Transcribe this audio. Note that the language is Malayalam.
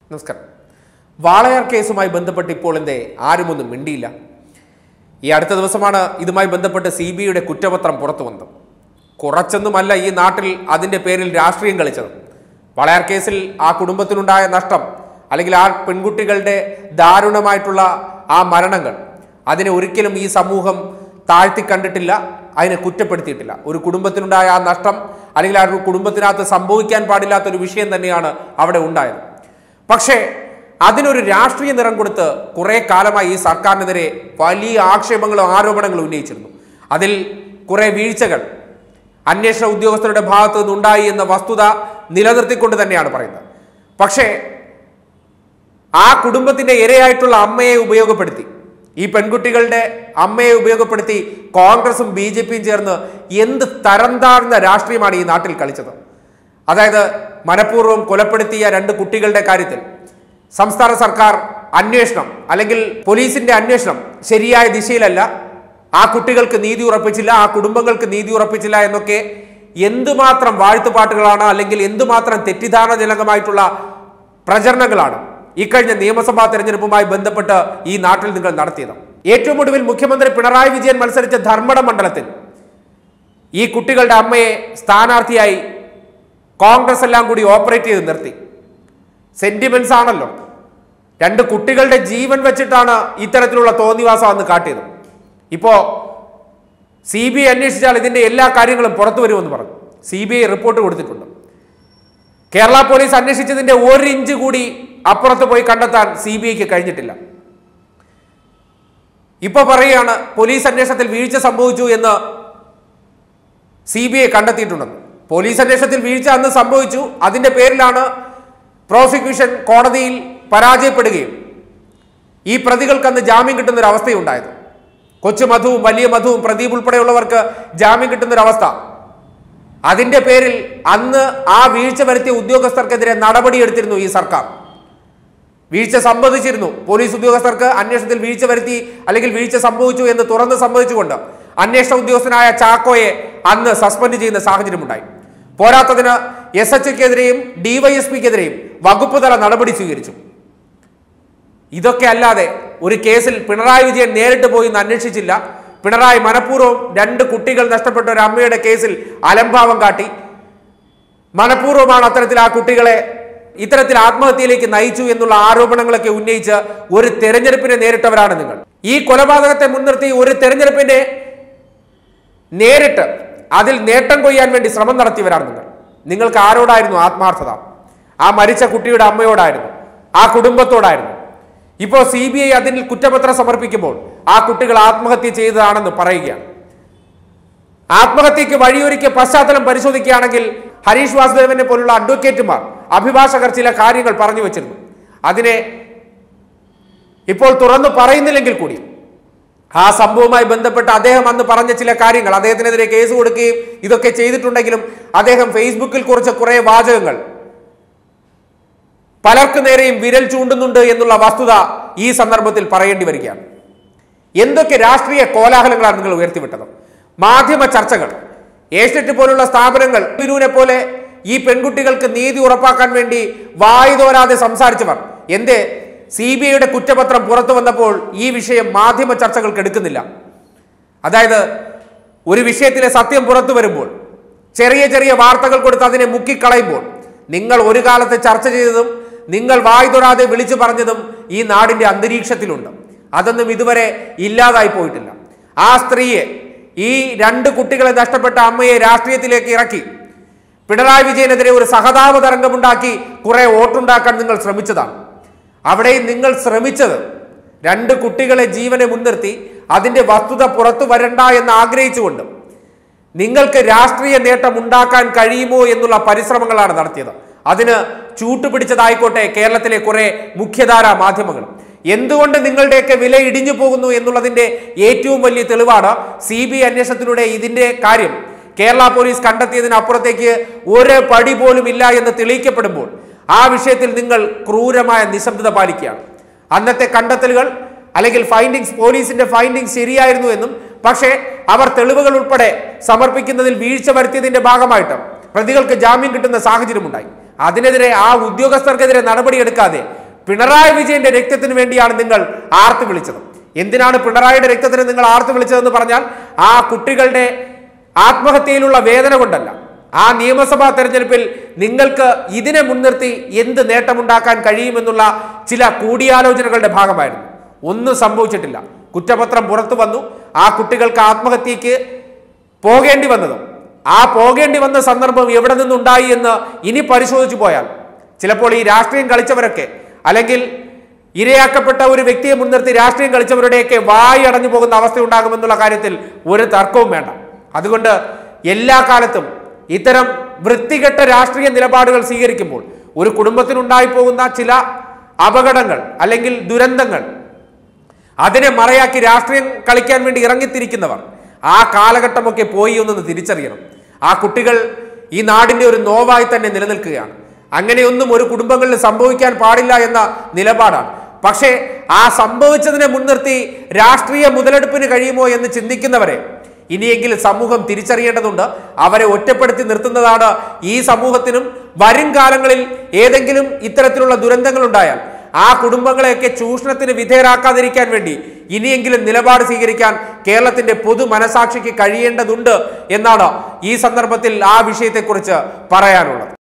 നമസ്കാരം വാളയാർ കേസുമായി ബന്ധപ്പെട്ട് ഇപ്പോൾ എന്തേ ആരുമൊന്നും മിണ്ടിയില്ല ഈ അടുത്ത ദിവസമാണ് ഇതുമായി ബന്ധപ്പെട്ട് സി ബി ഐയുടെ കുറ്റപത്രം പുറത്തു വന്നത് കുറച്ചൊന്നുമല്ല ഈ നാട്ടിൽ അതിൻ്റെ പേരിൽ രാഷ്ട്രീയം കളിച്ചത് വാളയാർ കേസിൽ ആ കുടുംബത്തിനുണ്ടായ നഷ്ടം അല്ലെങ്കിൽ ആ പെൺകുട്ടികളുടെ ദാരുണമായിട്ടുള്ള ആ മരണങ്ങൾ അതിനെ ഒരിക്കലും ഈ സമൂഹം താഴ്ത്തി കണ്ടിട്ടില്ല അതിനെ കുറ്റപ്പെടുത്തിയിട്ടില്ല ഒരു കുടുംബത്തിനുണ്ടായ ആ നഷ്ടം അല്ലെങ്കിൽ ആ ഒരു കുടുംബത്തിനകത്ത് സംഭവിക്കാൻ പാടില്ലാത്ത ഒരു വിഷയം തന്നെയാണ് അവിടെ ഉണ്ടായത് പക്ഷേ അതിനൊരു രാഷ്ട്രീയ നിറം കൊടുത്ത് കുറെ കാലമായി ഈ സർക്കാരിനെതിരെ വലിയ ആക്ഷേപങ്ങളും ആരോപണങ്ങളും ഉന്നയിച്ചിരുന്നു അതിൽ കുറെ വീഴ്ചകൾ അന്വേഷണ ഉദ്യോഗസ്ഥരുടെ ഭാഗത്തു നിന്നുണ്ടായി എന്ന വസ്തുത നിലനിർത്തിക്കൊണ്ട് തന്നെയാണ് പറയുന്നത് പക്ഷേ ആ കുടുംബത്തിന്റെ ഇരയായിട്ടുള്ള അമ്മയെ ഉപയോഗപ്പെടുത്തി ഈ പെൺകുട്ടികളുടെ അമ്മയെ ഉപയോഗപ്പെടുത്തി കോൺഗ്രസും ബി ജെ പിയും ചേർന്ന് എന്ത് തരം താഴ്ന്ന രാഷ്ട്രീയമാണ് ഈ നാട്ടിൽ കളിച്ചത് അതായത് മനഃപൂർവ്വം കൊലപ്പെടുത്തിയ രണ്ട് കുട്ടികളുടെ കാര്യത്തിൽ സംസ്ഥാന സർക്കാർ അന്വേഷണം അല്ലെങ്കിൽ പോലീസിന്റെ അന്വേഷണം ശരിയായ ദിശയിലല്ല ആ കുട്ടികൾക്ക് നീതി ഉറപ്പിച്ചില്ല ആ കുടുംബങ്ങൾക്ക് നീതി ഉറപ്പിച്ചില്ല എന്നൊക്കെ എന്തുമാത്രം വാഴ്ത്തുപാട്ടുകളാണ് അല്ലെങ്കിൽ എന്തുമാത്രം തെറ്റിദ്ധാരണജനകമായിട്ടുള്ള പ്രചരണങ്ങളാണ് ഇക്കഴിഞ്ഞ നിയമസഭാ തെരഞ്ഞെടുപ്പുമായി ബന്ധപ്പെട്ട് ഈ നാട്ടിൽ നിങ്ങൾ നടത്തിയത് ഏറ്റവും ഒടുവിൽ മുഖ്യമന്ത്രി പിണറായി വിജയൻ മത്സരിച്ച ധർമ്മട മണ്ഡലത്തിൽ ഈ കുട്ടികളുടെ അമ്മയെ സ്ഥാനാർത്ഥിയായി കോൺഗ്രസ് എല്ലാം കൂടി ഓപ്പറേറ്റ് ചെയ്ത് നിർത്തി സെന്റിമെന്റ്സ് ആണല്ലോ രണ്ട് കുട്ടികളുടെ ജീവൻ വെച്ചിട്ടാണ് ഇത്തരത്തിലുള്ള തോന്നിവാസം അന്ന് കാട്ടിയത് ഇപ്പോ സി ബി ഐ അന്വേഷിച്ചാൽ ഇതിന്റെ എല്ലാ കാര്യങ്ങളും പുറത്തു വരുമെന്ന് പറഞ്ഞു സി ബി ഐ റിപ്പോർട്ട് കൊടുത്തിട്ടുണ്ട് കേരള പോലീസ് അന്വേഷിച്ചതിന്റെ ഒരു ഇഞ്ച് കൂടി അപ്പുറത്ത് പോയി കണ്ടെത്താൻ സി ബി ഐക്ക് കഴിഞ്ഞിട്ടില്ല ഇപ്പൊ പറയുകയാണ് പോലീസ് അന്വേഷണത്തിൽ വീഴ്ച സംഭവിച്ചു എന്ന് സി ബി ഐ കണ്ടെത്തിയിട്ടുണ്ടെന്ന് പോലീസ് അന്വേഷണത്തിൽ വീഴ്ച അന്ന് സംഭവിച്ചു അതിന്റെ പേരിലാണ് പ്രോസിക്യൂഷൻ കോടതിയിൽ പരാജയപ്പെടുകയും ഈ പ്രതികൾക്ക് അന്ന് ജാമ്യം കിട്ടുന്ന ഒരു അവസ്ഥയുണ്ടായത് കൊച്ചു മധുവും വലിയ മധുവും പ്രദീപ് ഉൾപ്പെടെയുള്ളവർക്ക് ജാമ്യം കിട്ടുന്ന ഒരു അവസ്ഥ അതിന്റെ പേരിൽ അന്ന് ആ വീഴ്ച വരുത്തിയ ഉദ്യോഗസ്ഥർക്കെതിരെ നടപടിയെടുത്തിരുന്നു ഈ സർക്കാർ വീഴ്ച സംഭവിച്ചിരുന്നു പോലീസ് ഉദ്യോഗസ്ഥർക്ക് അന്വേഷണത്തിൽ വീഴ്ച വരുത്തി അല്ലെങ്കിൽ വീഴ്ച സംഭവിച്ചു എന്ന് തുറന്ന് സമ്മതിച്ചുകൊണ്ട് അന്വേഷണ ഉദ്യോഗസ്ഥനായ ചാക്കോയെ അന്ന് സസ്പെൻഡ് ചെയ്യുന്ന സാഹചര്യമുണ്ടായി പോരാത്തതിന് എസ് എച്ച് എക്കെതിരെയും ഡിവൈഎസ്പിക്കെതിരെയും വകുപ്പ് തല നടപടി സ്വീകരിച്ചു ഇതൊക്കെ അല്ലാതെ ഒരു കേസിൽ പിണറായി വിജയൻ നേരിട്ട് പോയി ഇന്ന് അന്വേഷിച്ചില്ല പിണറായി മനഃപൂർവ്വം രണ്ട് കുട്ടികൾ നഷ്ടപ്പെട്ട ഒരു അമ്മയുടെ കേസിൽ അലംഭാവം കാട്ടി മനഃപൂർവ്വമാണ് അത്തരത്തിൽ ആ കുട്ടികളെ ഇത്തരത്തിൽ ആത്മഹത്യയിലേക്ക് നയിച്ചു എന്നുള്ള ആരോപണങ്ങളൊക്കെ ഉന്നയിച്ച് ഒരു തെരഞ്ഞെടുപ്പിനെ നേരിട്ടവരാണ് നിങ്ങൾ ഈ കൊലപാതകത്തെ മുൻനിർത്തി ഒരു തെരഞ്ഞെടുപ്പിനെ നേരിട്ട് അതിൽ നേട്ടം കൊയ്യാൻ വേണ്ടി ശ്രമം നടത്തിയവരാണ് നിങ്ങൾ നിങ്ങൾക്ക് ആരോടായിരുന്നു ആത്മാർത്ഥത ആ മരിച്ച കുട്ടിയുടെ അമ്മയോടായിരുന്നു ആ കുടുംബത്തോടായിരുന്നു ഇപ്പോൾ സി ബി ഐ അതിൽ കുറ്റപത്രം സമർപ്പിക്കുമ്പോൾ ആ കുട്ടികൾ ആത്മഹത്യ ചെയ്തതാണെന്ന് പറയുകയാണ് ആത്മഹത്യക്ക് വഴിയൊരുക്കിയ പശ്ചാത്തലം പരിശോധിക്കുകയാണെങ്കിൽ ഹരീഷ് വാസുദേവനെ പോലുള്ള അഡ്വക്കേറ്റുമാർ അഭിഭാഷകർ ചില കാര്യങ്ങൾ പറഞ്ഞു വെച്ചിരുന്നു അതിനെ ഇപ്പോൾ തുറന്നു പറയുന്നില്ലെങ്കിൽ കൂടി ആ സംഭവവുമായി ബന്ധപ്പെട്ട് അദ്ദേഹം അന്ന് പറഞ്ഞ ചില കാര്യങ്ങൾ അദ്ദേഹത്തിനെതിരെ കേസ് കൊടുക്കുകയും ഇതൊക്കെ ചെയ്തിട്ടുണ്ടെങ്കിലും അദ്ദേഹം ഫേസ്ബുക്കിൽ കുറിച്ച കുറെ വാചകങ്ങൾ പലർക്കു നേരെയും വിരൽ ചൂണ്ടുന്നുണ്ട് എന്നുള്ള വസ്തുത ഈ സന്ദർഭത്തിൽ പറയേണ്ടി വരികയാണ് എന്തൊക്കെ രാഷ്ട്രീയ കോലാഹലങ്ങളാണ് നിങ്ങൾ ഉയർത്തിവിട്ടത് മാധ്യമ ചർച്ചകൾ ഏഷ്യറ്റ് പോലുള്ള സ്ഥാപനങ്ങൾ ബിനുവിനെ പോലെ ഈ പെൺകുട്ടികൾക്ക് നീതി ഉറപ്പാക്കാൻ വേണ്ടി വായുതോരാതെ സംസാരിച്ചവർ എന്തേ സി ബി ഐയുടെ കുറ്റപത്രം പുറത്തു വന്നപ്പോൾ ഈ വിഷയം മാധ്യമ ചർച്ചകൾക്ക് എടുക്കുന്നില്ല അതായത് ഒരു വിഷയത്തിലെ സത്യം പുറത്തു വരുമ്പോൾ ചെറിയ ചെറിയ വാർത്തകൾ കൊടുത്ത് അതിനെ മുക്കിക്കളയുമ്പോൾ നിങ്ങൾ ഒരു കാലത്ത് ചർച്ച ചെയ്തതും നിങ്ങൾ വായുതൊടാതെ വിളിച്ചു പറഞ്ഞതും ഈ നാടിന്റെ അന്തരീക്ഷത്തിലുണ്ട് അതൊന്നും ഇതുവരെ ഇല്ലാതായി പോയിട്ടില്ല ആ സ്ത്രീയെ ഈ രണ്ട് കുട്ടികളെ നഷ്ടപ്പെട്ട അമ്മയെ രാഷ്ട്രീയത്തിലേക്ക് ഇറക്കി പിണറായി വിജയനെതിരെ ഒരു സഹതാപ തരംഗമുണ്ടാക്കി കുറെ വോട്ടുണ്ടാക്കാൻ നിങ്ങൾ ശ്രമിച്ചതാണ് അവിടെയും നിങ്ങൾ ശ്രമിച്ചത് രണ്ട് കുട്ടികളെ ജീവനെ മുൻനിർത്തി അതിന്റെ വസ്തുത പുറത്തു വരണ്ട എന്ന് ആഗ്രഹിച്ചുകൊണ്ട് നിങ്ങൾക്ക് രാഷ്ട്രീയ നേട്ടം ഉണ്ടാക്കാൻ കഴിയുമോ എന്നുള്ള പരിശ്രമങ്ങളാണ് നടത്തിയത് അതിന് ചൂട്ടുപിടിച്ചതായിക്കോട്ടെ കേരളത്തിലെ കുറെ മുഖ്യധാരാ മാധ്യമങ്ങൾ എന്തുകൊണ്ട് നിങ്ങളുടെയൊക്കെ വില ഇടിഞ്ഞു പോകുന്നു എന്നുള്ളതിന്റെ ഏറ്റവും വലിയ തെളിവാണ് സി ബി ഐ അന്വേഷണത്തിലൂടെ ഇതിന്റെ കാര്യം കേരള പോലീസ് കണ്ടെത്തിയതിനപ്പുറത്തേക്ക് ഒരു പടി പോലും ഇല്ല എന്ന് തെളിയിക്കപ്പെടുമ്പോൾ ആ വിഷയത്തിൽ നിങ്ങൾ ക്രൂരമായ നിശബ്ദത പാലിക്കുകയാണ് അന്നത്തെ കണ്ടെത്തലുകൾ അല്ലെങ്കിൽ ഫൈൻഡിങ്സ് പോലീസിന്റെ ഫൈൻഡിങ്സ് ശരിയായിരുന്നു എന്നും പക്ഷേ അവർ തെളിവുകൾ ഉൾപ്പെടെ സമർപ്പിക്കുന്നതിൽ വീഴ്ച വരുത്തിയതിന്റെ ഭാഗമായിട്ട് പ്രതികൾക്ക് ജാമ്യം കിട്ടുന്ന സാഹചര്യമുണ്ടായി അതിനെതിരെ ആ ഉദ്യോഗസ്ഥർക്കെതിരെ നടപടിയെടുക്കാതെ പിണറായി വിജയന്റെ രക്തത്തിന് വേണ്ടിയാണ് നിങ്ങൾ ആർത്ത് വിളിച്ചത് എന്തിനാണ് പിണറായിയുടെ രക്തത്തിന് നിങ്ങൾ ആർത്ത് വിളിച്ചതെന്ന് പറഞ്ഞാൽ ആ കുട്ടികളുടെ ആത്മഹത്യയിലുള്ള വേദന കൊണ്ടല്ല ആ നിയമസഭാ തെരഞ്ഞെടുപ്പിൽ നിങ്ങൾക്ക് ഇതിനെ മുൻനിർത്തി എന്ത് നേട്ടമുണ്ടാക്കാൻ കഴിയുമെന്നുള്ള ചില കൂടിയാലോചനകളുടെ ഭാഗമായിരുന്നു ഒന്നും സംഭവിച്ചിട്ടില്ല കുറ്റപത്രം പുറത്തു വന്നു ആ കുട്ടികൾക്ക് ആത്മഹത്യക്ക് പോകേണ്ടി വന്നതും ആ പോകേണ്ടി വന്ന സന്ദർഭം എവിടെ നിന്നുണ്ടായി എന്ന് ഇനി പരിശോധിച്ചു പോയാൽ ചിലപ്പോൾ ഈ രാഷ്ട്രീയം കളിച്ചവരൊക്കെ അല്ലെങ്കിൽ ഇരയാക്കപ്പെട്ട ഒരു വ്യക്തിയെ മുൻനിർത്തി രാഷ്ട്രീയം കളിച്ചവരുടെയൊക്കെ വായി അടഞ്ഞു പോകുന്ന അവസ്ഥ ഉണ്ടാകുമെന്നുള്ള കാര്യത്തിൽ ഒരു തർക്കവും വേണ്ട അതുകൊണ്ട് എല്ലാ കാലത്തും ഇത്തരം വൃത്തികെട്ട രാഷ്ട്രീയ നിലപാടുകൾ സ്വീകരിക്കുമ്പോൾ ഒരു കുടുംബത്തിനുണ്ടായി പോകുന്ന ചില അപകടങ്ങൾ അല്ലെങ്കിൽ ദുരന്തങ്ങൾ അതിനെ മറയാക്കി രാഷ്ട്രീയം കളിക്കാൻ വേണ്ടി ഇറങ്ങിത്തിരിക്കുന്നവർ ആ കാലഘട്ടമൊക്കെ പോയി ഒന്നെന്ന് തിരിച്ചറിയണം ആ കുട്ടികൾ ഈ നാടിന്റെ ഒരു നോവായി തന്നെ നിലനിൽക്കുകയാണ് അങ്ങനെയൊന്നും ഒരു കുടുംബങ്ങളിൽ സംഭവിക്കാൻ പാടില്ല എന്ന നിലപാടാണ് പക്ഷേ ആ സംഭവിച്ചതിനെ മുൻനിർത്തി രാഷ്ട്രീയ മുതലെടുപ്പിന് കഴിയുമോ എന്ന് ചിന്തിക്കുന്നവരെ ഇനിയെങ്കിലും സമൂഹം തിരിച്ചറിയേണ്ടതുണ്ട് അവരെ ഒറ്റപ്പെടുത്തി നിർത്തുന്നതാണ് ഈ സമൂഹത്തിനും വരും കാലങ്ങളിൽ ഏതെങ്കിലും ഇത്തരത്തിലുള്ള ദുരന്തങ്ങൾ ഉണ്ടായാൽ ആ കുടുംബങ്ങളെയൊക്കെ ചൂഷണത്തിന് വിധേയരാക്കാതിരിക്കാൻ വേണ്ടി ഇനിയെങ്കിലും നിലപാട് സ്വീകരിക്കാൻ കേരളത്തിന്റെ പൊതു മനസാക്ഷിക്ക് കഴിയേണ്ടതുണ്ട് എന്നാണ് ഈ സന്ദർഭത്തിൽ ആ വിഷയത്തെക്കുറിച്ച് പറയാനുള്ളത്